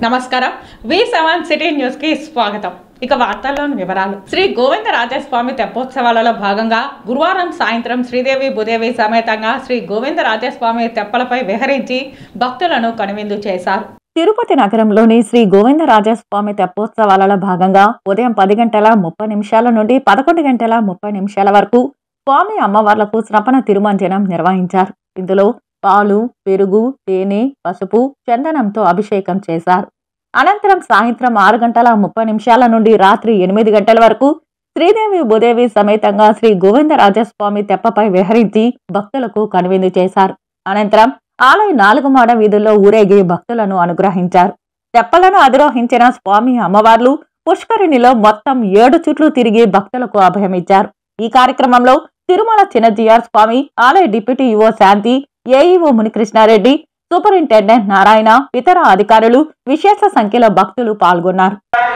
నమస్కారం వి seven city news కి స్వాగతం ఇక వార్తల్లోని వివరాలు శ్రీ గోవింద రాజస్వామి తెప్పోత్సవాలలో భాగంగా గురువారం సాయంత్రం శ్రీదేవి భూదేవి సమేతంగా శ్రీ గోవింద రాజస్వామి తెప్పలపై విహరించి భక్తులను కనువిందు చేశారు తిరుపతి నగరంలోని శ్రీ గోవిందరాజస్వామి తెప్పోత్సవాలలో భాగంగా ఉదయం పది గంటల ముప్పై నిమిషాల నుండి పదకొండు గంటల ముప్పై నిమిషాల వరకు స్వామి అమ్మవార్లకు స్నపన తిరుమంజనం నిర్వహించారు ఇందులో పాలు పెరుగు తేనె పసుపు చందనంతో అభిషేకం చేశారు అనంతరం సాయంత్రం ఆరు గంటల ముప్పై నిమిషాల నుండి రాత్రి ఎనిమిది గంటల వరకు శ్రీదేవి భూదేవి సమేతంగా శ్రీ గోవిందరాజస్వామి తెప్పపై విహరించి భక్తులకు కనువిందు చేశారు అనంతరం ఆలయ నాలుగు మాడ వీధుల్లో ఊరేగి భక్తులను అనుగ్రహించారు తెప్పలను అధిరోహించిన స్వామి అమ్మవార్లు పుష్కరిణిలో మొత్తం ఏడు చుట్లు తిరిగి భక్తులకు అభయమిచ్చారు ఈ కార్యక్రమంలో తిరుమల చిన్నజీఆర్ స్వామి ఆలయ deputy EO Shanti AEO Munikrishnareddy superintendent Narayana ఇతర అధికారులు విశేష సంఖ్యలో భక్తులు పాల్గొన్నారు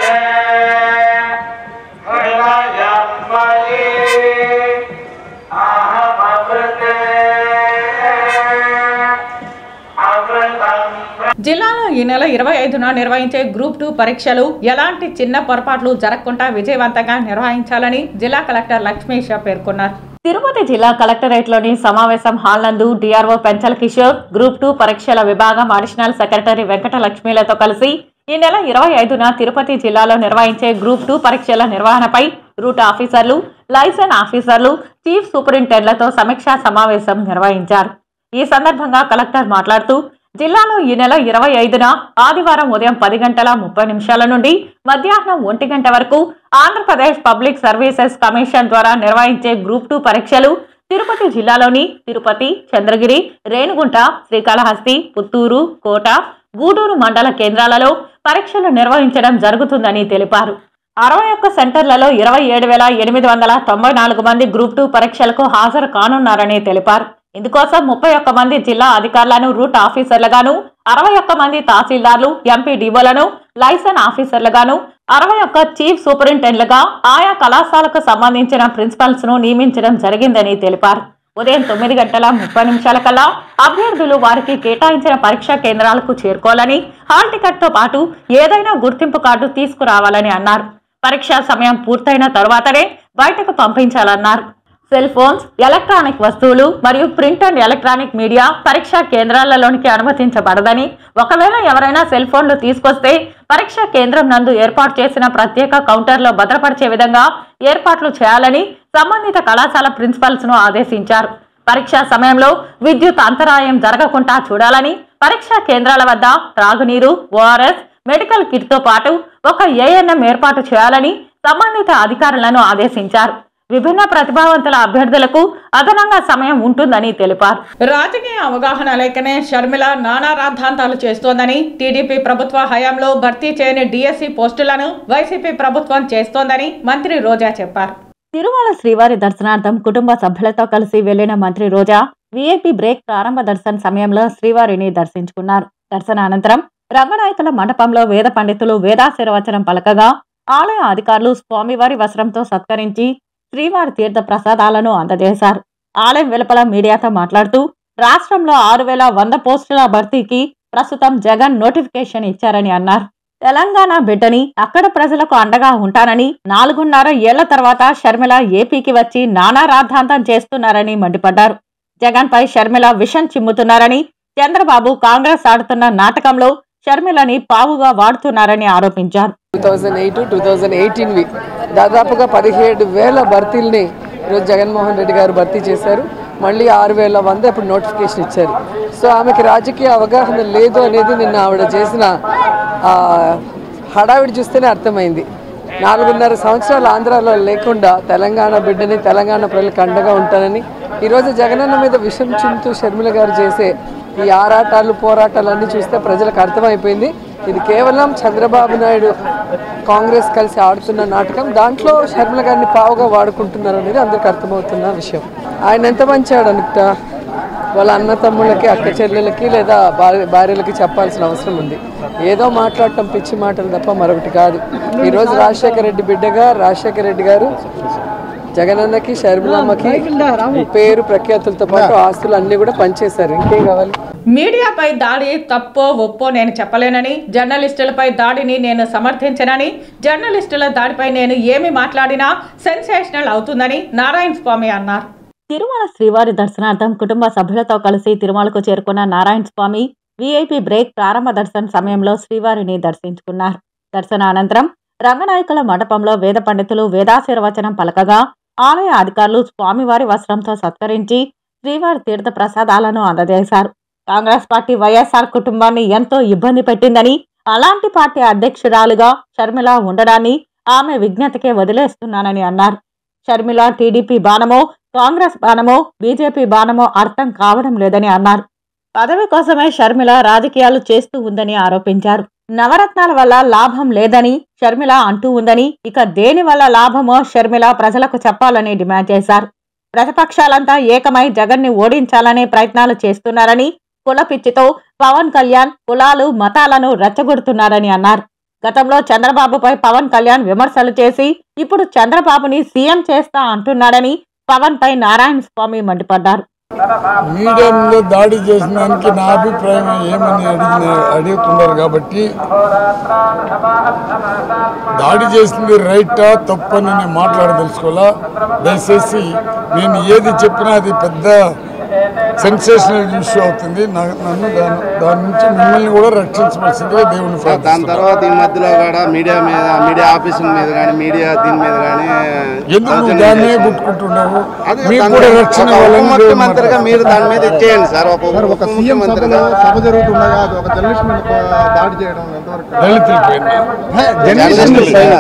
జిల్లాలో ఈ నెల ఇరవై ఐదున నిర్వహించే గ్రూప్ టూ పరీక్షలు ఎలాంటి చిన్న పొరపాట్లు జరగకుండా విజయవంతంగా నిర్వహించాలని జిల్లా కలెక్టర్ లక్ష్మీష పేర్కొన్నారు తిరుపతి జిల్లా కలెక్టరేట్లోని సమావేశం హాల్ నందు DRO Penchala Kishore group two పరీక్షల విభాగం అడిషనల్ సెక్రటరీ వెంకట లక్ష్మీలతో కలిసి ఈ నెల ఇరవై ఐదున తిరుపతి జిల్లాలో నిర్వహించే గ్రూప్ టూ పరీక్షల నిర్వహణపై రూట్ ఆఫీసర్లు లైసెన్స్ ఆఫీసర్లు చీఫ్ సూపరింటెండెంట్లతో సమీక్షా సమావేశం నిర్వహించారు ఈ సందర్భంగా కలెక్టర్ మాట్లాడుతూ జిల్లాలో ఈ నెల ఇరవై ఐదున ఆదివారం ఉదయం పది గంటల ముప్పై నిమిషాల నుండి మధ్యాహ్నం ఒంటి గంట వరకు ఆంధ్రప్రదేశ్ పబ్లిక్ సర్వీసెస్ కమిషన్ ద్వారా నిర్వహించే గ్రూప్ టూ పరీక్షలు తిరుపతి జిల్లాలోని తిరుపతి చంద్రగిరి రేణుగుంట శ్రీకాళహస్తి పుత్తూరు కోట గూడూరు మండల కేంద్రాలలో పరీక్షలు నిర్వహించడం జరుగుతుందని తెలిపారు అరవై ఒక్క సెంటర్లలో ఇరవై ఏడు వేల ఎనిమిది వందల తొంభై నాలుగు మంది గ్రూప్ టూ పరీక్షలకు హాజరు కానున్నారని తెలిపారు ఇందుకోసం ముప్పై ఒక్క మంది జిల్లా అధికారులను రూట్ ఆఫీసర్లుగాను అరవై ఒక్క మంది తహసీల్దార్లు ఎంపీడీఓలను లైసెన్స్ ఆఫీసర్లుగాను అరవై ఒక్క చీఫ్ సూపరింటెండెంట్లుగా ఆయా కళాశాలకు సంబంధించిన ప్రిన్సిపల్స్ ను నియమించడం జరిగిందని తెలిపారు ఉదయం తొమ్మిది గంటల ముప్పై నిమిషాల కల్లా అభ్యర్థులు వారికి కేటాయించిన పరీక్షా కేంద్రాలకు చేరుకోవాలని హాల్ టికెట్ తో పాటు ఏదైనా గుర్తింపు కార్డు తీసుకురావాలని అన్నారు పరీక్షా సమయం పూర్తయిన తరువాతనే బయటకు పంపించాలన్నారు సెల్ ఫోన్స్ ఎలక్ట్రానిక్ వస్తువులు మరియు ప్రింట్ అండ్ ఎలక్ట్రానిక్ మీడియా పరీక్షా కేంద్రాలలోనికి అనుమతించబడదని ఒకవేళ ఎవరైనా సెల్ ఫోన్లు తీసుకొస్తే పరీక్షా కేంద్రం నందు ఏర్పాటు చేసిన ప్రత్యేక కౌంటర్లో భద్రపరిచే విధంగా ఏర్పాట్లు చేయాలని సంబంధిత కళాశాల ప్రిన్సిపల్స్ ను ఆదేశించారు పరీక్షా సమయంలో విద్యుత్ అంతరాయం జరగకుండా చూడాలని పరీక్షా కేంద్రాల వద్ద త్రాగునీరు ఓఆర్ఎస్ మెడికల్ కిట్ తో పాటు ఒక ఏఎన్ఎం ఏర్పాటు చేయాలని సంబంధిత అధికారులను ఆదేశించారు విభిన్న ప్రతిభావంతుల అభ్యర్థులకు అదనంగా సమయం ఉంటుందని తెలిపారు రాజకీయ అవగాహన లేకనే షర్మిల నానా రాద్ధాంతాలు చేస్తోందని టీడీపీ ప్రభుత్వ హయాంలో భర్తీ చేయని డిఎస్సి పోస్టులను వైసీపీ ప్రభుత్వం చేస్తోందని మంత్రి రోజా చెప్పారు తిరుమల శ్రీవారి దర్శనార్థం కుటుంబ సభ్యులతో కలిసి వెళ్లిన మంత్రి రోజా వీఐపీ బ్రేక్ ప్రారంభ దర్శన సమయంలో శ్రీవారిని దర్శించుకున్నారు దర్శన అనంతరం రంగనాయకుల మండపంలో వేద పండితులు వేదాశీర్వచనం పలకగా ఆలయ అధికారులు స్వామివారి వస్త్రంతో సత్కరించి శ్రీవారి తీర్థ ప్రసాదాలను అందజేశారు ఆలయం వెలుపల మీడియాతో మాట్లాడుతూ రాష్ట్రంలో ఆరు వేల వంద పోస్టుల భర్తీకి ప్రస్తుతం జగన్ నోటిఫికేషన్ ఇచ్చారని అన్నారు తెలంగాణ బిడ్డని అక్కడ ప్రజలకు అండగా ఉంటానని నాలుగున్నర ఏళ్ల తర్వాత షర్మిల ఏపీకి వచ్చి నానా రాద్ధాంతం చేస్తున్నారని మండిపడ్డారు జగన్ పై షర్మిల విషం చిమ్ముతున్నారని చంద్రబాబు కాంగ్రెస్ ఆడుతున్న నాటకంలో షర్మిలని పావుగా వాడుతున్నారని ఆరోపించారు two thousand eight two thousand ఎయిటీన్వి దాదాపుగా పదిహేడు వేల భర్తీల్ని ఈరోజు జగన్మోహన్ రెడ్డి గారు భర్తీ చేశారు మళ్ళీ ఆరు వేల వంద ఇప్పుడు నోటిఫికేషన్ ఇచ్చారు సో ఆమెకి రాజకీయ అవగాహన లేదు అనేది నిన్న ఆవిడ చేసిన ఆ, హడావిడి చూస్తేనే అర్థమైంది నాలుగున్నర సంవత్సరాలు ఆంధ్రాలో లేకుండా తెలంగాణ బిడ్డని తెలంగాణ ప్రజలకు అండగా ఉంటానని ఈరోజు జగనన్న మీద విషం చింతూ షర్మిల గారు చేసే ఈ ఆరాటాలు పోరాటాలు అన్నీ చూస్తే ప్రజలకు అర్థమైపోయింది ఇది కేవలం చంద్రబాబు నాయుడు కాంగ్రెస్ కలిసి ఆడుతున్న నాటకం దాంట్లో షర్మిల గారిని పావుగా వాడుకుంటున్నారు అనేది అందరికీ అర్థమవుతున్న విషయం ఆయన ఎంత మంచాడు అనుకుంట వాళ్ళ అన్న తమ్ముళ్ళకి అక్క చెల్లెలకి లేదా భార్య భార్యలకి చెప్పాల్సిన అవసరం ఉంది ఏదో మాట్లాడటం పిచ్చి మాటలు తప్ప మరొకటి కాదు ఈరోజు రాజశేఖర రెడ్డి బిడ్డగా రాజశేఖర రెడ్డి గారు జగనన్నకి షర్మిలమ్మకి పేరు ప్రఖ్యాతులతో పాటు ఆస్తులు అన్ని కూడా పనిచేశారు ఇంకేం కావాలి మీడియాపై దాడి తప్పో ఒప్పో నేను చెప్పలేనని జర్నలిస్టులపై దాడిని నేను సమర్థించనని జర్నలిస్టుల దాడిపై నేను ఏమి మాట్లాడినా సెన్సేషనల్ అవుతుందని నారాయణ స్వామి అన్నారు తిరుమల శ్రీవారి దర్శనార్థం కుటుంబ సభ్యులతో కలిసి తిరుమలకు చేరుకున్న నారాయణ స్వామి వీఐపీ బ్రేక్ ప్రారంభ దర్శన సమయంలో శ్రీవారిని దర్శించుకున్నారు దర్శన అనంతరం రంగనాయకుల మండపంలో వేద పండితులు వేదాశీర్వచనం పలకగా ఆలయ అధికారులు స్వామివారి వస్త్రంతో సత్కరించి శ్రీవారి తీర్థ ప్రసాదాలను అందజేశారు కాంగ్రెస్ పార్టీ వైఎస్ఆర్ కుటుంబాన్ని ఎంతో ఇబ్బంది పెట్టిందని అలాంటి పార్టీ అధ్యక్షురాలుగా షర్మిల ఉండడాన్ని ఆమె విజ్ఞతకే వదిలేస్తున్నానని అన్నారు షర్మిల టీడీపీ బాణమో కాంగ్రెస్ బాణమో బీజేపీ బాణమో అర్థం కావడం లేదని అన్నారు పదవి కోసమే షర్మిల రాజకీయాలు చేస్తూ ఉందని ఆరోపించారు నవరత్నాల వల్ల లాభం లేదని షర్మిల అంటూ ఉందని ఇక దేని వల్ల లాభమో షర్మిల ప్రజలకు చెప్పాలని డిమాండ్ చేశారు ప్రతిపక్షాలంతా ఏకమై జగన్ని ఓడించాలనే ప్రయత్నాలు చేస్తున్నారని కుల పిచ్చితో పవన్ కళ్యాణ్ కులాలు మతాలను రెచ్చగొడుతున్నారని అన్నారు గతంలో చంద్రబాబుపై పవన్ కళ్యాణ్ విమర్శలు చేసి ఇప్పుడు చంద్రబాబుని సీఎం చేస్తా అంటున్నాడని పవన్ పై నారాయణ స్వామి మండిపడ్డారు మీడియా మీద దాడి చేసిన దానికి నా అభిప్రాయం ఏమని అడిగిన అడుగుతున్నారు కాబట్టి దాడి చేసింది రైటా తప్పని నేను మాట్లాడదలుచుకోవాలా దయచేసి నేను ఏది చెప్పినా అది పెద్ద సెన్సేషనల్ ఇష్యూ అవుతుంది నా- నన్ను దాని దాని నుంచి మిమ్మల్ని కూడా రక్షించవలసిందిగా దేవుని సార్, దాని ప్రార్థిస్తున్నాను. తర్వాత ఈ మధ్యలో కూడా మీడియా మీద మీడియా ఆఫీసుల మీద కానీ మీడియా దీని మీద కానీ ఎందుకు నువ్వు దాన్నే గుట్టుకుంటున్నావు అది మీకు దాన్ని కూడా ఒక రక్షణ ఉప ఇవ్వాలని దేవుని ముఖ్యమంత్రిగా మీరు దాని మీద ఇచ్చేయండి సార్ ఒక సార్ ఉప ఒక సీఎం ముఖ్యమంత్రిగా సభలో సభ జరుగుతుండగా అది ఒక జర్నలిస్ట్ మీద ప- దాడి చేయడం ఎంతవరకు దళితుల పైన జర్నలిస్టుల పైన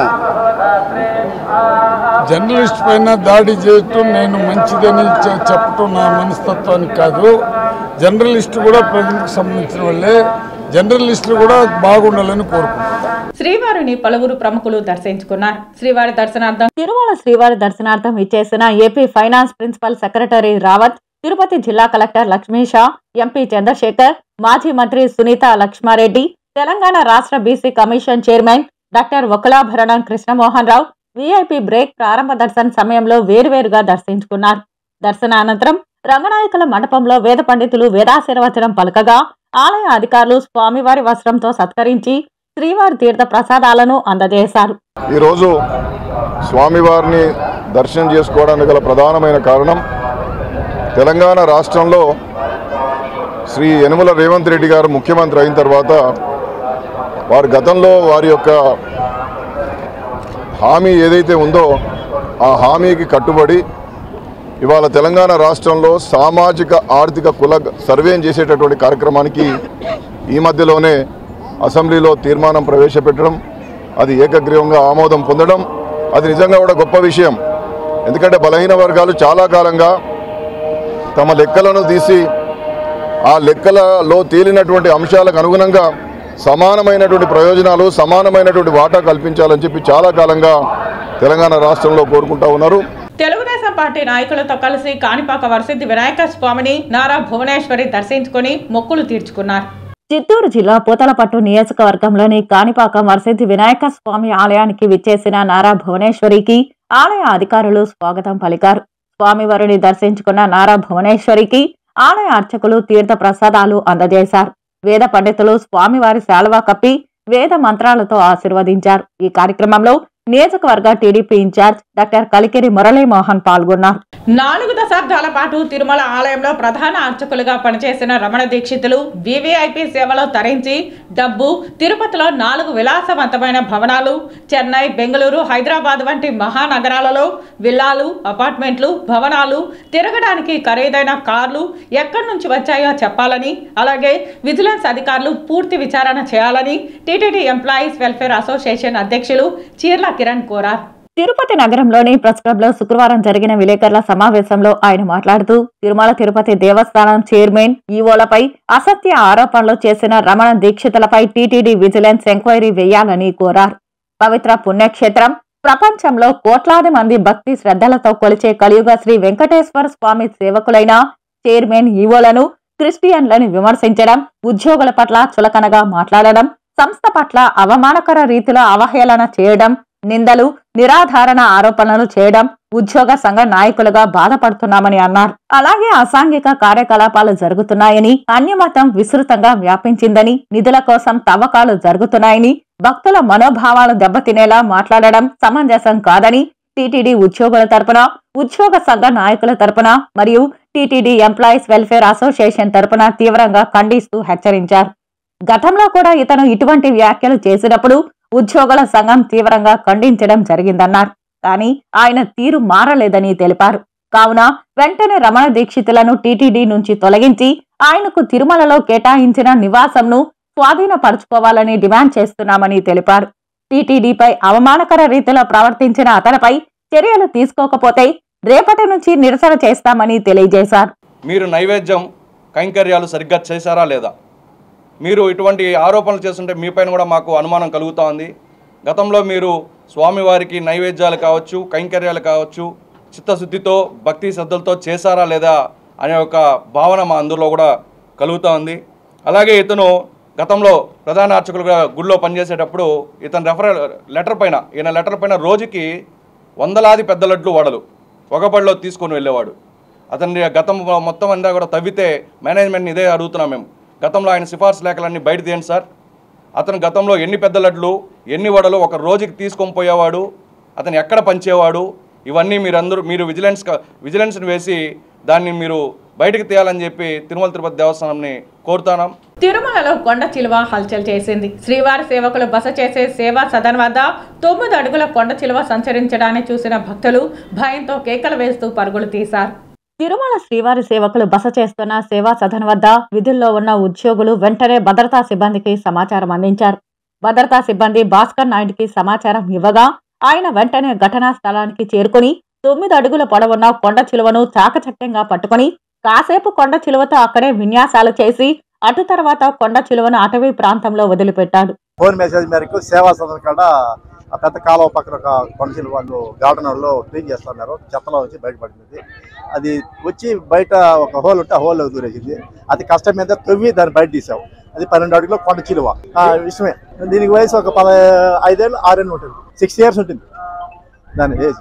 జర్నలిస్ట్ పైన దాడి చేయటం నేను మంచిదని చె- చెప్పటం నా మనస్తత్వానికి కాదు జర్నలిస్ట్ కూడా ప్రజలకు సంబంధించిన వాళ్ళే జర్నలిస్టులు కూడా బాగుండాలని కోరుకుంటున్నాను శ్రీవారిని పలువురు ప్రముఖులు దర్శించుకున్నారు శ్రీవారి దర్శనార్థం తిరుమల శ్రీవారి దర్శనార్థం ఇచ్చేసిన AP finance principal secretary Rawat Tirupati జిల్లా కలెక్టర్ లక్ష్మీషా ఎంపీ చంద్రశేఖర్ మాజీ మంత్రి సునీత లక్ష్మారెడ్డి తెలంగాణ రాష్ట్ర BC commission chairman doctor Vakulabharanam Krishnamohan Rao VIP break ప్రారంభ దర్శన సమయంలో వేరువేరుగా దర్శించుకున్నారు దర్శన అనంతరం రంగనాయకుల మండపంలో వేద పండితులు వేదాశీర్వచనం పలకగా ఆలయ అధికారులు స్వామివారి వస్త్రంతో సత్కరించి శ్రీవారి తీర్థ ప్రసాదాలను అందజేశారు ఈరోజు స్వామివారిని దర్శనం చేసుకోవడానికి గల ప్రధానమైన కారణం తెలంగాణ రాష్ట్రంలో శ్రీ యనుమల రేవంత్ రెడ్డి గారు ముఖ్యమంత్రి అయిన తర్వాత వారు గతంలో వారి యొక్క హామీ ఏదైతే ఉందో ఆ హామీకి కట్టుబడి ఇవాళ తెలంగాణ రాష్ట్రంలో సామాజిక ఆర్థిక కుల సర్వేం చేసేటటువంటి కార్యక్రమానికి ఈ మధ్యలోనే అసెంబ్లీలో తీర్మానం ప్రవేశపెట్టడం అది ఏకగ్రీవంగా ఆమోదం పొందడం అది నిజంగా కూడా గొప్ప విషయం ఎందుకంటే బలహీన వర్గాలు చాలా కాలంగా తమ లెక్కలను తీసి ఆ లెక్కలలో తేలినటువంటి అంశాలకు అనుగుణంగా సమానమైనటువంటి ప్రయోజనాలు సమానమైనటువంటి వాటా కల్పించాలని చెప్పి చాలా కాలంగా తెలంగాణ రాష్ట్రంలో కోరుకుంటా ఉన్నారు తెలుగుదేశం పార్టీ నాయకులతో కలిసి కాణిపాక వరసిద్ధి వినాయక స్వామిని నారా భువనేశ్వరి దర్శించుకుని మొక్కులు తీర్చుకున్నారు చిత్తూరు జిల్లా పూతలపట్టు నియోజకవర్గంలోని కాణిపాకం వరసిద్ధి వినాయక స్వామి ఆలయానికి విచ్చేసిన నారా భువనేశ్వరికి ఆలయ అధికారులు స్వాగతం పలికారు స్వామివారిని దర్శించుకున్న నారా భువనేశ్వరికి ఆలయ అర్చకులు తీర్థ ప్రసాదాలు అందజేశారు వేద పండితులు స్వామివారి శాలువా కప్పి వేద మంత్రాలతో ఆశీర్వదించారు ఈ కార్యక్రమంలో నియోజకవర్గ TDP in charge doctor Kalikiri Muralimohan పాల్గొన్నారు నాలుగు దశాబ్దాల పాటు తిరుమల ఆలయంలో ప్రధాన అర్చకులుగా పనిచేసిన రమణ దీక్షితులు వివిఐపి సేవలో తరించి డబ్బు తిరుపతిలో నాలుగు విలాసవంతమైన భవనాలు చెన్నై బెంగళూరు హైదరాబాద్ వంటి మహానగరాలలో విల్లాలు అపార్ట్మెంట్లు భవనాలు తిరగడానికి ఖరీదైన కార్లు ఎక్కడి నుంచి వచ్చాయో చెప్పాలని అలాగే విజిలెన్స్ అధికారులు పూర్తి విచారణ చేయాలని టీటీడీ ఎంప్లాయీస్ వెల్ఫేర్ అసోసియేషన్ అధ్యక్షులు చీర్ల కిరణ్ కోరారు తిరుపతి నగరంలోని ప్రెస్ క్లబ్ లో శుక్రవారం జరిగిన విలేకరుల సమావేశంలో ఆయన మాట్లాడుతూ తిరుమల తిరుపతి దేవస్థానం చైర్మన్ ఈవోలపై అసత్య ఆరోపణలు చేసిన రమణ దీక్షితులపై టీటీడీ విజిలెన్స్ ఎంక్వైరీ వేయాలని కోరారు పవిత్ర పుణ్యక్షేత్రం ప్రపంచంలో కోట్లాది మంది భక్తి శ్రద్ధలతో కొలిచే కలియుగ శ్రీ వెంకటేశ్వర స్వామి సేవకులైన చైర్మన్ ఈవోలను క్రిస్టియన్లను విమర్శించడం ఉద్యోగుల పట్ల చులకనగా మాట్లాడడం సంస్థ పట్ల అవమానకర రీతిలో అవహేళన చేయడం నిందలు నిరాధారణ ఆరోపణలు చేయడం ఉద్యోగ సంఘ నాయకులుగా బాధపడుతున్నామని అన్నారు అలాగే అసాంఘిక కార్యకలాపాలు జరుగుతున్నాయని అన్యమతం విస్తృతంగా వ్యాపించిందని నిధుల కోసం తవ్వకాలు జరుగుతున్నాయని భక్తుల మనోభావాలు దెబ్బతినేలా మాట్లాడడం సమంజసం కాదని టీటీడీ ఉద్యోగుల తరపున ఉద్యోగ సంఘ నాయకుల తరపున మరియు టీటీడీ ఎంప్లాయీస్ వెల్ఫేర్ అసోసియేషన్ తరపున తీవ్రంగా ఖండిస్తూ హెచ్చరించారు గతంలో కూడా ఇతను ఇటువంటి వ్యాఖ్యలు చేసినప్పుడు ఉద్యోగుల సంఘం తీవ్రంగా ఖండించడం జరిగిందన్నారు కానీ ఆయన తీరు మారలేదని తెలిపారు కావున వెంటనే రమణ దీక్షితులను టీటీడీ నుంచి తొలగించి ఆయనకు తిరుమలలో కేటాయించిన నివాసంను స్వాధీనపరుచుకోవాలని డిమాండ్ చేస్తున్నామని తెలిపారు టీటీడీపై అవమానకర రీతిలో ప్రవర్తించిన అతనిపై చర్యలు తీసుకోకపోతే రేపటి నుంచి నిరసన చేస్తామని తెలియజేశారు మీరు నైవేద్యం కైంకర్యాలు సరిగ్గా చేశారా లేదా మీరు ఇటువంటి ఆరోపణలు చేస్తుంటే మీపైన కూడా మాకు అనుమానం కలుగుతూ ఉంది గతంలో మీరు స్వామివారికి నైవేద్యాలు కావచ్చు కైంకర్యాలు కావచ్చు చిత్తశుద్ధితో భక్తి శ్రద్ధలతో చేశారా లేదా అనే ఒక భావన మా అందులో కూడా కలుగుతూ ఉంది అలాగే ఇతను గతంలో ప్రధాన అర్చకులుగా గుడిలో పనిచేసేటప్పుడు ఇతని రెఫరల్ లెటర్ పైన ఈయన లెటర్ పైన రోజుకి వందలాది పెద్ద లడ్లు వడలు ఒకబడిలో తీసుకొని వెళ్ళేవాడు అతని గతం మొత్తం అంతా కూడా తవ్వితే మేనేజ్మెంట్ని ఇదే అడుగుతున్నాం మేము గతంలో ఆయన సిఫార్సు లేఖలన్నీ బయట తీయండి సార్ అతను గతంలో ఎన్ని పెద్ద లడ్లు ఎన్ని వడలు ఒక రోజుకి తీసుకొని పోయేవాడు అతను ఎక్కడ పంచేవాడు ఇవన్నీ మీరందరూ మీరు విజిలెన్స్ విజిలెన్స్ని వేసి దాన్ని మీరు బయటకు తీయాలని చెప్పి తిరుమల తిరుపతి దేవస్థానంని కోరుతాం తిరుమలలో కొండ చిలువ హల్చల్ చేసింది శ్రీవారి సేవకులు బస చేసే సేవా సదన్ వద్ద తొమ్మిది అడుగుల కొండ చిలువ సంచరించడాన్ని చూసిన భక్తులు భయంతో కేకలు వేస్తూ పరుగులు తీశారు తిరుమల శ్రీవారి సేవకులు బస చేస్తున్న సేవా సదన్ వద్ద విధుల్లో ఉన్న ఉద్యోగులు వెంటనే భద్రతా సిబ్బందికి సమాచారం అందించారు భద్రతా సిబ్బంది భాస్కర్ నాయుడికి సమాచారం ఇవ్వగా ఆయన వెంటనే ఘటనా స్థలానికి చేరుకుని తొమ్మిది అడుగుల పొడవున్న కొండ చిలువను చాకచక్యంగా పట్టుకుని కాసేపు కొండ చిలువతో అక్కడే విన్యాసాలు చేసి అటు తర్వాత కొండ చిలువను అటవీ ప్రాంతంలో వదిలిపెట్టాడు ఫోన్ మెసేజ్ మేరకు సేవా సదన్ కాడ ఆ పెద్ద కాలువ పక్కన ఒక కొండచిలు వాళ్ళు గార్డెనర్లో క్లీన్ చేస్తున్నారు చెత్తలో వచ్చి బయటపడింది అది వచ్చి బయట ఒక హోల్ ఉంటే ఆ హోల్లో దూరేసింది అది కష్టం మీద తవ్వి దాన్ని బయట తీసాం అది పన్నెండు అడుగులో కొండ చిలువ ఆ విషయమే దీనికి వయసు ఒక పద ఐదేళ్ళు ఆరేళ్ళు ఉంటుంది సిక్స్ ఇయర్స్ ఉంటుంది దాని ఏజ్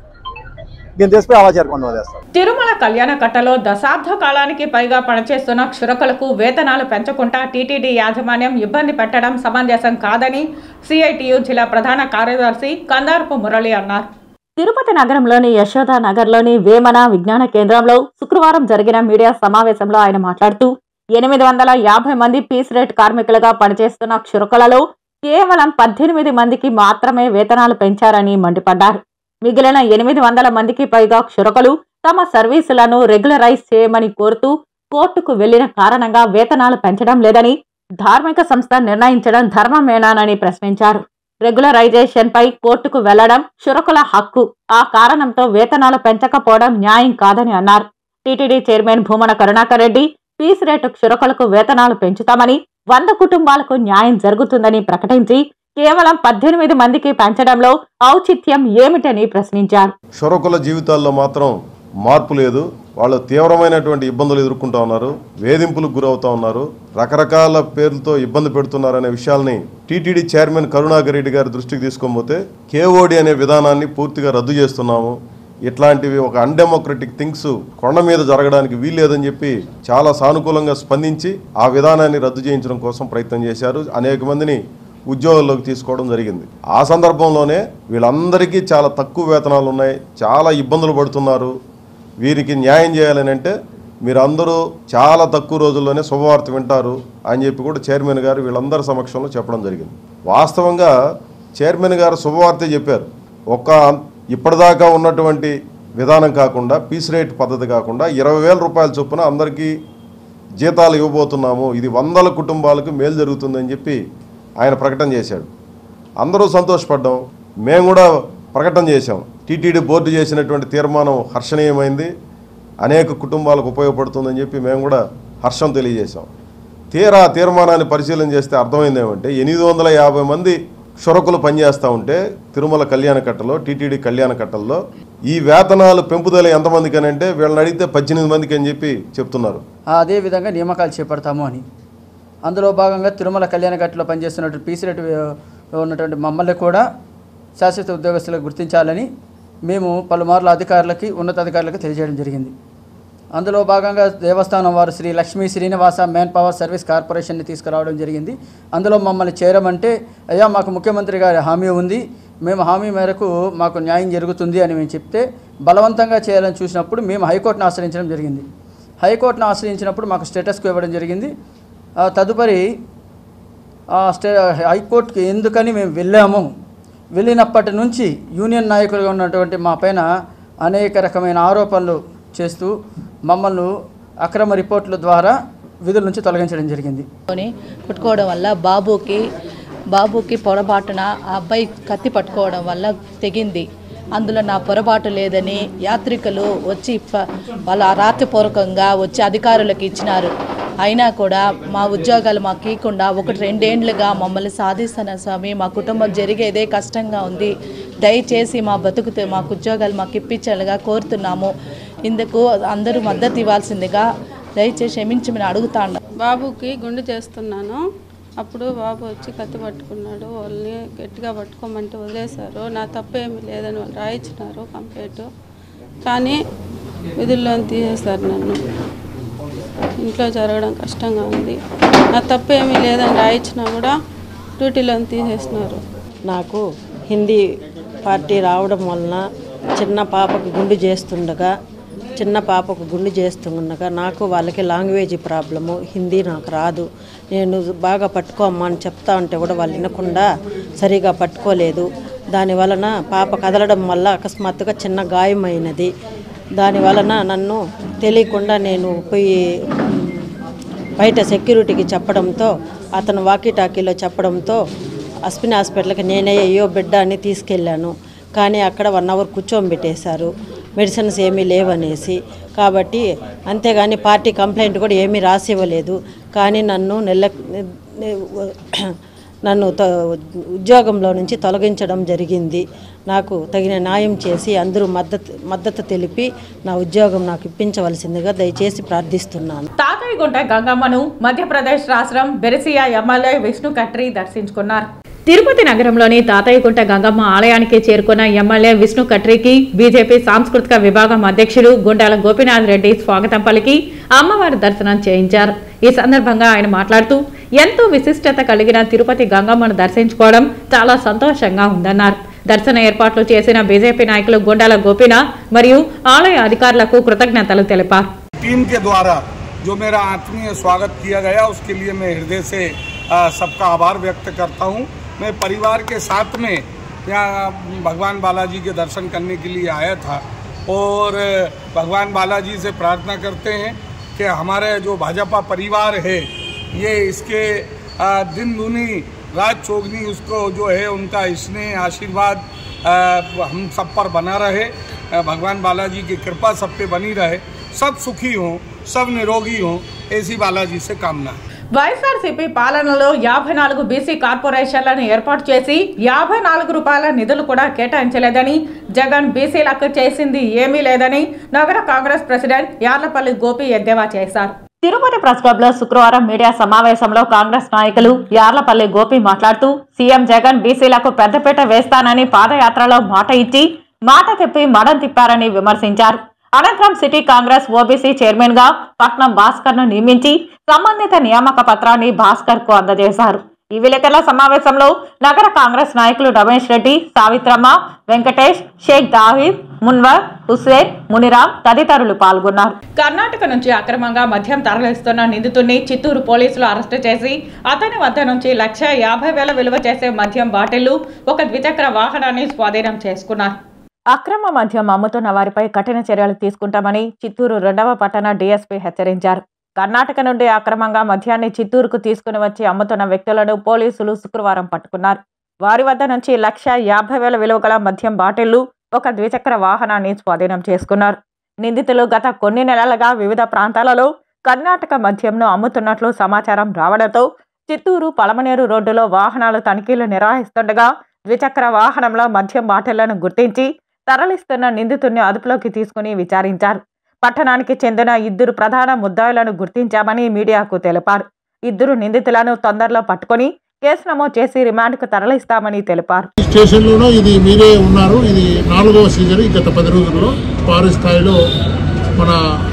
దీన్ని తీసుకుపోయి అలా చేరుకొని వదిలేస్తాం తిరుమల కళ్యాణ కట్టలో దశాబ్ద కాలానికి పైగా పనిచేస్తున్న క్షురకులకు వేతనాలు పెంచకుండా టీటీడీ యాజమాన్యం ఇబ్బంది పెట్టడం సమంజసం కాదని సిఐటియు జిల్లా ప్రధాన కార్యదర్శి కందార్పు మురళి అన్నారు తిరుపతి నగరంలోని యశోద నగర్లోని వేమన విజ్ఞాన కేంద్రంలో శుక్రవారం జరిగిన మీడియా సమావేశంలో ఆయన మాట్లాడుతూ ఎనిమిది వందల యాభై మంది పీస్ రేట్ కార్మికులుగా పనిచేస్తున్న క్షురకులలో కేవలం పద్దెనిమిది మందికి మాత్రమే వేతనాలు పెంచారని మండిపడ్డారు మిగిలిన ఎనిమిది వందల మందికి పైగా క్షురకులు తమ సర్వీసులను రెగ్యులరైజ్ చేయమని కోరుతూ కోర్టుకు వెళ్లిన కారణంగా వేతనాలు పెంచడం లేదని ధార్మిక సంస్థ నిర్ణయించడం ధర్మమేనానని ప్రశ్నించారు రెగ్యులరైజేషన్ పై కోర్టుకు వెళ్లడం క్షురకుల హక్కు ఆ కారణంతో వేతనాలు పెంచకపోవడం న్యాయం కాదని అన్నారు TTD chairman Bhumana Karunakar Reddy fee rate క్షురకులకు వేతనాలు పెంచుతామని వంద కుటుంబాలకు న్యాయం జరుగుతుందని ప్రకటించి కేవలం పద్దెనిమిది మందికి పెంచడంలో ఔచిత్యం ఏమిటని ప్రశ్నించారు షొరకుల జీవితాల్లో మాత్రం మార్పు లేదు వాళ్ళు తీవ్రమైనటువంటి ఇబ్బందులు ఎదుర్కొంటా ఉన్నారు వేధింపులకు గురవుతా ఉన్నారు రకరకాల పేర్లతో ఇబ్బంది పెడుతున్నారనే విషయాల్ని టీటీడీ చైర్మన్ కరుణాకర్ రెడ్డి గారి దృష్టికి తీసుకోకపోతే కేఓడి అనే విధానాన్ని పూర్తిగా రద్దు చేస్తున్నాము ఇట్లాంటివి ఒక అన్డెమోక్రటిక్ థింగ్స్ కొండ మీద జరగడానికి వీల్లేదని చెప్పి చాలా సానుకూలంగా స్పందించి ఆ విధానాన్ని రద్దు చేయించడం కోసం ప్రయత్నం చేశారు అనేక మందిని ఉద్యోగాల్లోకి తీసుకోవడం జరిగింది ఆ సందర్భంలోనే వీళ్ళందరికీ చాలా తక్కువ వేతనాలు ఉన్నాయి చాలా ఇబ్బందులు పడుతున్నారు వీరికి న్యాయం చేయాలని అంటే మీరందరూ చాలా తక్కువ రోజుల్లోనే శుభవార్త వింటారు అని చెప్పి కూడా చైర్మన్ గారు వీళ్ళందరి సమక్షంలో చెప్పడం జరిగింది వాస్తవంగా చైర్మన్ గారు శుభవార్తే చెప్పారు ఒక ఇప్పటిదాకా ఉన్నటువంటి విధానం కాకుండా పీస్ రేట్ పద్ధతి కాకుండా ఇరవై వేల రూపాయల చొప్పున అందరికీ జీతాలు ఇవ్వబోతున్నాము ఇది వందల కుటుంబాలకు మేలు జరుగుతుందని చెప్పి ఆయన ప్రకటన చేశాడు అందరూ సంతోషపడ్డాం మేము కూడా ప్రకటన చేశాం టీటీడీ బోర్డు చేసినటువంటి తీర్మానం హర్షణీయమైంది అనేక కుటుంబాలకు ఉపయోగపడుతుందని చెప్పి మేము కూడా హర్షం తెలియజేశాం తీరా ఆ తీర్మానాన్ని పరిశీలన చేస్తే అర్థమైంది ఏమంటే ఎనిమిది వందల యాభై మంది క్షురకులు పనిచేస్తూ ఉంటే తిరుమల కళ్యాణ కట్టలో టీటీడీ కళ్యాణ కట్టల్లో ఈ వేతనాలు పెంపుదల ఎంతమందికి అని అంటే వీళ్ళని అడిగితే పద్దెనిమిది మందికి అని చెప్పి చెప్తున్నారు అదేవిధంగా నియామకాలు చేపడతాము అని అందులో భాగంగా తిరుమల కళ్యాణ ఘట్లో పనిచేస్తున్నటువంటి పీసిరెట్ ఉన్నటువంటి మమ్మల్ని కూడా శాశ్వత ఉద్యోగస్తులకు గుర్తించాలని మేము పలుమార్లు అధికారులకి ఉన్నతాధికారులకు తెలియజేయడం జరిగింది అందులో భాగంగా దేవస్థానం వారు Sri Lakshmi Srinivasa man power service కార్పొరేషన్ని తీసుకురావడం జరిగింది అందులో మమ్మల్ని చేరమంటే అయ్యా మాకు ముఖ్యమంత్రి గారి హామీ ఉంది మేము హామీ మేరకు మాకు న్యాయం జరుగుతుంది అని మేము చెప్తే బలవంతంగా చేయాలని చూసినప్పుడు మేము హైకోర్టును ఆశ్రయించడం జరిగింది హైకోర్టును ఆశ్రయించినప్పుడు మాకు స్టేటస్కు ఇవ్వడం జరిగింది ఆ తదుపరి ఆ స్టే హైకోర్టుకి ఎందుకని మేము వెళ్ళాము వెళ్ళినప్పటి నుంచి యూనియన్ నాయకులుగా ఉన్నటువంటి మా పైన అనేక రకమైన ఆరోపణలు చేస్తూ మమ్మల్ని అక్రమ రిపోర్టుల ద్వారా విధుల నుంచి తొలగించడం జరిగింది కొని కొట్టుకోవడం వల్ల బాబుకి బాబుకి పొరపాటున ఆ అబ్బాయి కత్తి పట్టుకోవడం వల్ల తెగింది అందులో నా పొరపాటు లేదని యాత్రికులు వచ్చి ప- వాళ్ళ రాత్రిపూర్వకంగా వచ్చి అధికారులకు ఇచ్చినారు అయినా కూడా మా ఉద్యోగాలు మాకు ఇవ్వకుండా ఒకటి రెండేండ్లుగా మమ్మల్ని సాధిస్తున్న స్వామి మా కుటుంబం జరిగేదే కష్టంగా ఉంది దయచేసి మా బతుకుతే మాకు ఉద్యోగాలు మాకు ఇప్పించాలిగా కోరుతున్నాము ఇందుకు అందరూ మద్దతు ఇవ్వాల్సిందిగా దయచేసి క్షమించమని అడుగుతాను బాబుకి గుండు చేస్తున్నాను అప్పుడు బాబు వచ్చి కత్తి పట్టుకున్నాడు వాళ్ళని గట్టిగా పట్టుకోమంటే వదిలేశారు నా తప్పేమీ లేదని వాళ్ళు రాయించినారు కంప్లైంట్ కానీ విధుల్లో తీసేశారు నన్ను ఇంట్లో జరగడం కష్టంగా ఉంది నా తప్పేమీ లేదని రాయించినా కూడా డ్యూటీలో తీసేసినారు నాకు హిందీ పార్టీ రావడం వలన చిన్న పాపకు గుండు చేస్తుండగా చిన్న పాపకు గుండు చేస్తుండగా నాకు వాళ్ళకి లాంగ్వేజ్ ప్రాబ్లము హిందీ నాకు రాదు నేను బాగా పట్టుకోమ్మా అని చెప్తా ఉంటే కూడా వాళ్ళు వినకుండా సరిగా పట్టుకోలేదు దాని వలన పాప కదలడం వల్ల అకస్మాత్తుగా చిన్న గాయమైనది దాని వలన నన్ను తెలియకుండా నేను పోయి బయట సెక్యూరిటీకి చెప్పడంతో అతను వాకీ టాకీలో చెప్పడంతో అశ్విని హాస్పిటల్కి నేనే అయ్యో బిడ్డ అని తీసుకెళ్ళాను కానీ అక్కడ వన్ అవర్ కూర్చోబెట్టేశారు మెడిసిన్స్ ఏమీ లేవనేసి కాబట్టి అంతేగాని పార్టీ కంప్లైంట్ కూడా ఏమీ రాసి ఇవ్వలేదు కానీ నన్ను నెల నన్ను త- ఉద్యోగంలో నుంచి తొలగించడం జరిగింది నాకు తగిన న్యాయం చేసి అందరూ మద్దతు మద్దతు తెలిపి నా ఉద్యోగం నాకు ఇప్పించవలసిందిగా దయచేసి ప్రార్థిస్తున్నాను తాతయ్యగుంట గంగమ్మను మధ్యప్రదేశ్ రాష్ట్రం బెరసియా ఎమ్మెల్యే విష్ణు కట్రి దర్శించుకున్నారు తిరుపతి నగరంలోని తాతయ్యగుంట గంగమ్మ ఆలయానికి చేరుకున్న ఎమ్మెల్యే విష్ణు కట్రికి బీజేపీ సాంస్కృతిక విభాగం అధ్యక్షుడు గుండాల గోపీనాథ్ రెడ్డి స్వాగతం పలికి అమ్మవారి దర్శనం చేయించారు ఈ సందర్భంగా ఆయన మాట్లాడుతూ ఎంతో విశిష్టత కలిగిన తిరుపతి గంగమ్మను దర్శించుకోవడం చాలా సంతోషంగా ఉందన్నారు దర్శన ఏర్పాట్లు చేసిన బీజేపీ నాయకులు గుండాల గోపీనాథ్ మరియు ఆలయ అధికారులకు కృతజ్ఞతలు తెలిపారు टीम के द्वारा जो मेरा आत्मीय स्वागत किया गया उसके लिए मैं हृदय से आ, सबका आभार व्यक्त करता हूँ मैं परिवार के साथ में यहाँ भगवान बालाजी के दर्शन करने के लिए आया था और भगवान बालाजी से प्रार्थना करते हैं कि हमारे जो भाजपा परिवार है ये इसके आ, दिन दूनी रात चौगनी उसको जो है उनका स्नेह आशीर्वाद आ, हम सब पर बना रहे आ, भगवान बालाजी की कृपा सब पे बनी रहे सब सुखी हों सब निरोगी हों ऐसी बालाजी से कामना है వైఎస్ఆర్సీపీ పాలనలో యాభై నాలుగు బీసీ కార్పొరేషన్లను ఏర్పాటు చేసి యాభై నాలుగు రూపాయల నిధులు కూడా కేటాయించలేదని జగన్ బీసీలకు చేసింది ఏమీ లేదని నగర కాంగ్రెస్ ప్రెసిడెంట్ యార్లపల్లి గోపి ఎద్దేవా చేశారు తిరుపతి ప్రెస్ క్లబ్ లో శుక్రవారం మీడియా సమావేశంలో కాంగ్రెస్ నాయకులు యార్లపల్లి గోపి మాట్లాడుతూ సీఎం జగన్ బీసీలకు పెద్దపీట వేస్తానని పాదయాత్రలో మాట ఇచ్చి మాట తిప్పి మడం తిప్పారని విమర్శించారు అనంతరం సిటీ కాంగ్రెస్ ఓబీసీ చైర్మన్ గా పట్నం భాస్కర్ ను నియమించి సంబంధిత నియామక పత్రాన్ని భాస్కర్ కు అందజేశారు ఈ విలేకరుల సమావేశంలో నగర కాంగ్రెస్ నాయకులు రమేష్ రెడ్డి సావిత్రమ్మ వెంకటేష్ షేక్ దావీద్ మున్వర్ హుస్సేన్ మునిరామ్ తదితరులు పాల్గొన్నారు కర్ణాటక నుంచి అక్రమంగా మద్యం తరలిస్తున్న నిందితుడిని చిత్తూరు పోలీసులు అరెస్టు చేసి అతని వద్ద నుంచి లక్ష యాభై వేల విలువ చేసే మద్యం బాటిళ్లు ఒక ద్విచక్ర వాహనాన్ని స్వాధీనం చేసుకున్నారు అక్రమ మద్యం అమ్ముతున్న వారిపై కఠిన చర్యలు తీసుకుంటామని చిత్తూరు రెండవ పట్టణ డీఎస్పీ హెచ్చరించారు కర్ణాటక నుండి అక్రమంగా మద్యాన్ని చిత్తూరుకు తీసుకుని వచ్చి అమ్ముతున్న వ్యక్తులను పోలీసులు శుక్రవారం పట్టుకున్నారు వారి వద్ద నుంచి లక్ష యాభై వేల విలువ గల మద్యం బాటిళ్లు ఒక ద్విచక్ర వాహనాన్ని స్వాధీనం చేసుకున్నారు నిందితులు గత కొన్ని నెలలుగా వివిధ ప్రాంతాలలో కర్ణాటక మద్యంను అమ్ముతున్నట్లు సమాచారం రావడంతో చిత్తూరు పలమనేరు రోడ్డులో వాహనాలు తనిఖీలు నిర్వహిస్తుండగా ద్విచక్ర వాహనంలో మద్యం బాటిళ్లను గుర్తించి తరలిస్తున్న నిందితుడిని అదుపులోకి తీసుకుని విచారించారు పట్టణానికి చెందిన ఇద్దరు ప్రధాన ముద్దాయిలను గుర్తించామని మీడియాకు తెలిపారు ఇద్దరు నిందితులను తొందరలో పట్టుకొని కేసు నమోదు చేసి రిమాండ్కు తరలిస్తామని తెలిపారు స్టేషన్లోనూ ఇది మీరే ఉన్నారు ఇది నాలుగవ సీజన్ ఈ గత పది రోజుల్లో భారీ స్థాయిలో మన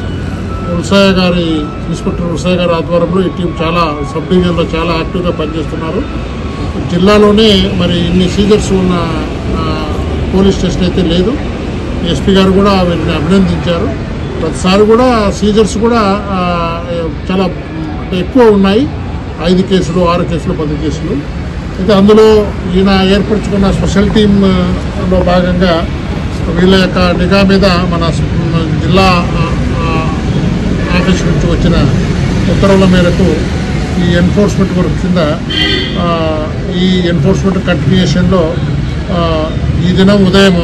ఉల్సాయ గారి ఇన్స్పెక్టర్ ఉల్సాయ గారి ఆధ్వర్యంలో ఈ టీం చాలా సబ్ డివిజన్లో చాలా యాక్టివ్గా పనిచేస్తున్నారు జిల్లాలోనే మరి ఇన్ని సీజర్స్ ఉన్న ఆ, పోలీస్ స్టేషన్ అయితే లేదు ఎస్పీ గారు కూడా వీటిని అభినందించారు ప్రతిసారి కూడా సీజర్స్ కూడా ఆ, చాలా అంటే ఎక్కువ ఉన్నాయి ఐదు కేసులు ఆరు కేసులు పది కేసులు అయితే అందులో ఈయన ఏర్పరచుకున్న స్పెషల్ టీంలో భాగంగా వీళ్ళ యొక్క నిఘా మీద మన స్- మన జిల్లా ఆ, ఆ, ఆఫీస్ నుంచి వచ్చిన ఉత్తర్వుల మేరకు ఈ ఎన్ఫోర్స్మెంట్ వర్క్ కింద ఆ, ఈ ఎన్ఫోర్స్మెంట్ కంటిన్యూషన్లో ఆ, ఈ దినం ఉదయం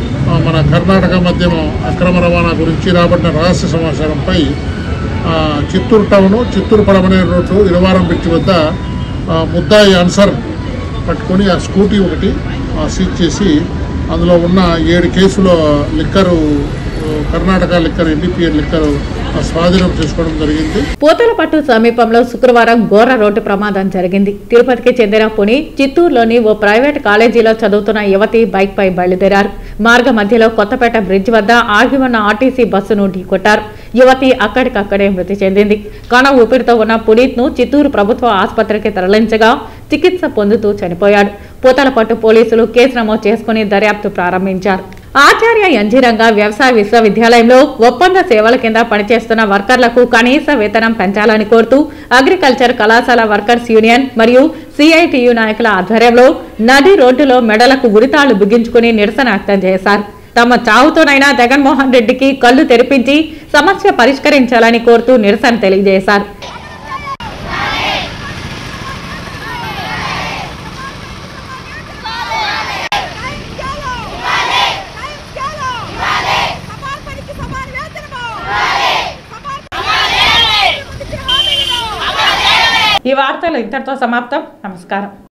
మన కర్ణాటక మధ్యము అక్రమ రవాణా గురించి రాబడిన రహస్య సమాచారంపై ఆ, చిత్తూరు టౌన్ చిత్తూరు పడమనే రోడ్డు ఇరవారం బ్రిడ్జ్ వద్ద ఆ, ముద్దాయి అన్సర్ పట్టుకొని ఆ స్కూటీ ఒకటి ఆ, సీజ్ చేసి అందులో ఉన్న ఏడు కేసుల లిక్కరు ఆ, కర్ణాటక లిక్కర్ ఎన్డీపీఎల్ లిక్కరు ఆ, స్వాధీనం చేసుకోవడం జరిగింది పూతలపట్టు సమీపంలో శుక్రవారం ఘోర రోడ్డు ప్రమాదం జరిగింది తిరుపతికి చెందిన పుని చిత్తూరులోని ఓ ప్రైవేట్ కాలేజీలో చదువుతున్న యువతి బైక్ పై బయలుదేరారు మార్గ మధ్యలో కొత్తపేట బ్రిడ్జ్ వద్ద ఆగి ఉన్న ఆర్టీసీ బస్సును ఢీకొట్టారు యువతి అక్కడికక్కడే మృతి చెందింది కణ ఊపిరితో ఉన్న పునీత్ ను చిత్తూరు ప్రభుత్వ ఆసుపత్రికి తరలించగా చికిత్స పొందుతూ చనిపోయాడు పూతలపట్టు పోలీసులు కేసు నమోదు చేసుకుని దర్యాప్తు ప్రారంభించారు ఆచార్య ఎంజీరంగ వ్యవసాయ విశ్వవిద్యాలయంలో ఒప్పంద సేవల కింద పనిచేస్తున్న వర్కర్లకు కనీస వేతనం పెంచాలని కోరుతూ అగ్రికల్చర్ కళాశాల వర్కర్స్ యూనియన్ మరియు సిఐటియు నాయకుల ఆధ్వర్యంలో నది రోడ్డులో మెడలకు గురితాళ్లు బిగించుకుని నిరసన వ్యక్తం చేశారు తమ చావుతోనైనా జగన్మోహన్ రెడ్డికి కళ్ళు తెరిపించి సమస్య పరిష్కరించాలని కోరుతూ నిరసన తెలియజేశారు ఈ వార్తలు ఇంతటితో సమాప్తం నమస్కారం